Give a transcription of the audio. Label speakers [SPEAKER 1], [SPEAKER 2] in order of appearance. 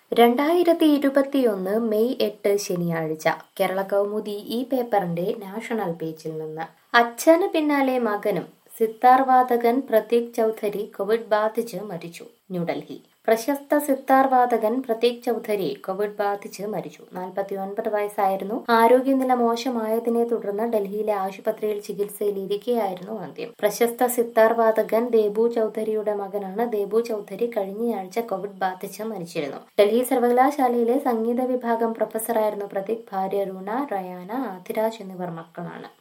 [SPEAKER 1] രണ്ടായിരത്തി ഇരുപത്തിയൊന്ന് മെയ് എട്ട് ശനിയാഴ്ച കേരള കൗമുദി ഈ പേപ്പറിന്റെ നാഷണൽ പേജിൽ നിന്ന് അച്ഛന് പിന്നാലെ മകനും സിത്താർ വാദകൻ പ്രതീക് ചൗധരി കോവിഡ് ബാധിച്ച് മരിച്ചു ന്യൂഡൽഹി പ്രശസ്ത സിത്താർ വാദകൻ പ്രതീക് ചൗധരി കോവിഡ് ബാധിച്ച് മരിച്ചു നാൽപ്പത്തിയൊൻപത് വയസ്സായിരുന്നു ആരോഗ്യനില മോശമായതിനെ തുടർന്ന് ഡൽഹിയിലെ ആശുപത്രിയിൽ ചികിത്സയിലിരിക്കെയായിരുന്നു അന്ത്യം പ്രശസ്ത സിത്താർ വാദകൻ ദേബു ചൗധരിയുടെ മകനാണ് ദേബു ചൗധരി കഴിഞ്ഞയാഴ്ച കോവിഡ് ബാധിച്ച് മരിച്ചിരുന്നു ഡൽഹി സർവകലാശാലയിലെ സംഗീത വിഭാഗം പ്രൊഫസറായിരുന്നു പ്രതീക് ഭാര്യ രുണ റയാന ആതിരാജ് എന്നിവർ മക്കളാണ്